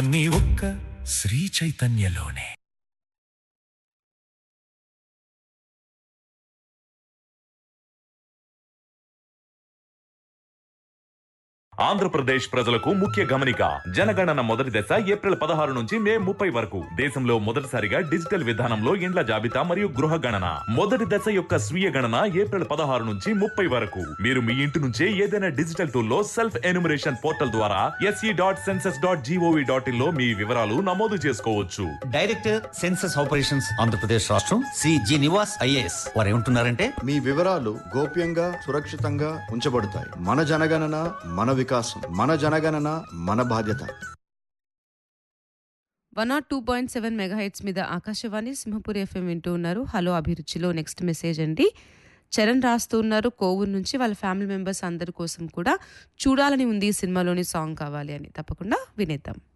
నీ ఒక్క శ్రీ చైతన్యలోనే ఆంధ్రప్రదేశ్ ప్రజలకు ముఖ్య గమనిక జనగణన మొదటి దశ ఏప్రిల్ పదహారు నుంచి మే ముప్పై వరకు దేశంలో మొదటిసారిగా డిజిటల్ విధానంలో ఇండ్ల జాబితా మరియు గృహ గణన మొదటి దశ యొక్క స్వీయ గణన ఏప్రిల్ పదహారు నుంచి ముప్పై వరకు మీరు మీ ఇంటి నుంచే ఏదైనా డిజిటల్ టూల్ లో సెల్ఫ్ ఎన్యూమరేషన్ పోర్టల్ ద్వారా SE dot census dot gov dot in లో మీ వివరాలు నమోదు చేసుకోవచ్చు డైరెక్టర్ సెన్సస్ ఆపరేషన్స్ ఆంధ్రప్రదేశ్ రాష్ట్రం సి జి నివాస్ ఐఏఎస్ వారు ఏమంటున్నారంటే మీ వివరాలు గోప్యంగా సురక్షితంగా ఉంచబడతాయి మన జనగణన మన వికాసం మన జనగణన మన బాధ్యత one nought two point seven megahertz మీద ఆకాశవాణి సింహపురి ఎఫ్ఎం వింటూ ఉన్నారు హలో అభిరుచిలో నెక్స్ట్ మెసేజ్ అండి చరణ్ రాస్తూ ఉన్నారు కోవూరు నుంచి వాళ్ళ ఫ్యామిలీ మెంబర్స్ అందరి కోసం కూడా చూడాలని ఉంది ఈ సినిమాలోని సాంగ్ కావాలి అని తప్పకుండా వినేద్దాం